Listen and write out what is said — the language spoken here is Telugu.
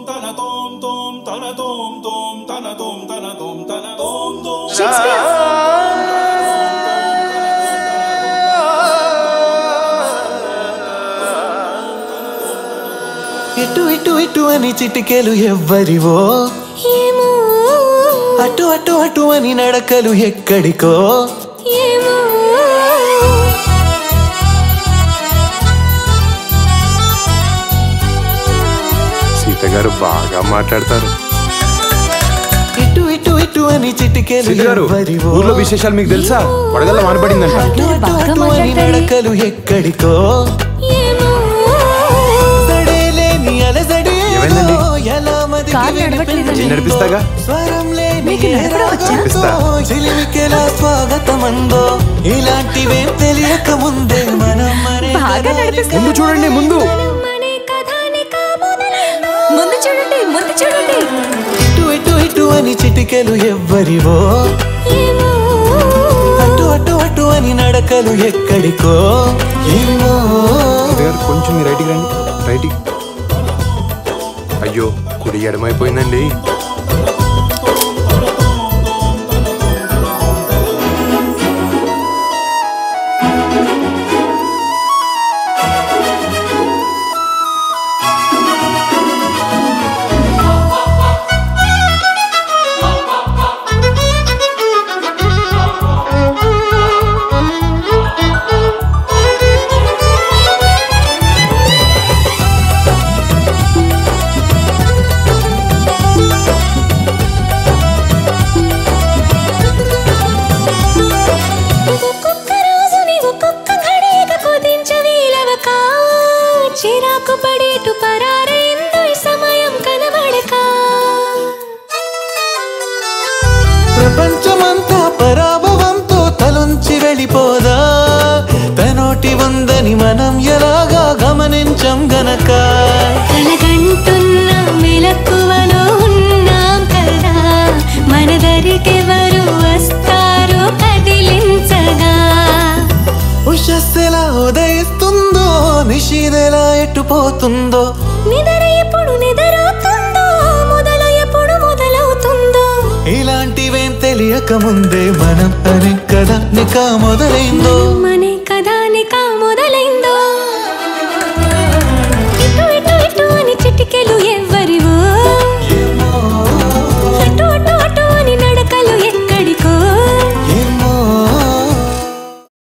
తన తోం తోం తన తోం తోం తన తోం తన తోం తన తోం తోం షేక్స్పియర్ ఇటు ఇటు ఇటు అని చిటికెలు ఎవ్వరివో ఏమో అటు అటు అటు అని నడకలు ఎక్కడికో ఏమో సీత గారు బాగా మాట్లాడతారు ఇటు ఇటు ఇటు అని చిటికెలు సీత గారు ఎవ్వరివో ఊర్లో విశేషాలు మీకు తెలుసా వడగల్ల వానపడిందంట అటు అటు బాగా అటు అని మాట్లాడతారే. నడకలు ఎక్కడికో ఏమో సడేలేని అలజడి ఏమైందండి? ఎలా మదికి కారు నడవట్లేదండి. నేను నడిపిస్తాగా స్వరం లేని మీకు నడపడం వచ్చా? నడిపిస్తా. చిలిమికెలా స్వాగతమందో ఇలాంటివేం తెలియక ముందే మనం మరే బాగా కథని నడిపిస్తా. ముందు చూడండి ముందు మనే కథానిక మొదలైందో. ముందు చూడండి ముందు చూడండి ఇటు ఇటు ఇటు అని చిటికెలు ఎవ్వరివో ఏమో అటు అటు అటు అని నడకలు ఎక్కడికో ఏమో సీత గారు కొంచెం మీ రైట్కి రండి రైట్కి అయ్యో కుడి ఎడమైపోయిందండి ఒక్కొక్క రోజుని ఒక్కొక్క ఘడియగా కుదించవీలవక చిరాకు పడేటు పరారైందో ఈ సమయం కనబడక ప్రపంచమంతా పరాభవంతో తలొంచి వెళ్ళిపోదా తనోటి ఉందని మనం ఎలాగా గమనించం గనక కలగంటున్న మెలకువలో ఉన్నాం కదా మన దరికెవరు వస్తారో కదిలించగా ఉషస్సెలా ఉదయిస్తుందో నిషీదెలా ఎట్టుపోతుందో నిదర ఎప్పుడు నిదరవుతుందో మొదలు ఎప్పుడు మొదలవుతుందో ఇలాంటివేం తెలియక ముందే మనం అనే కదా నిక మొదలైందో మనే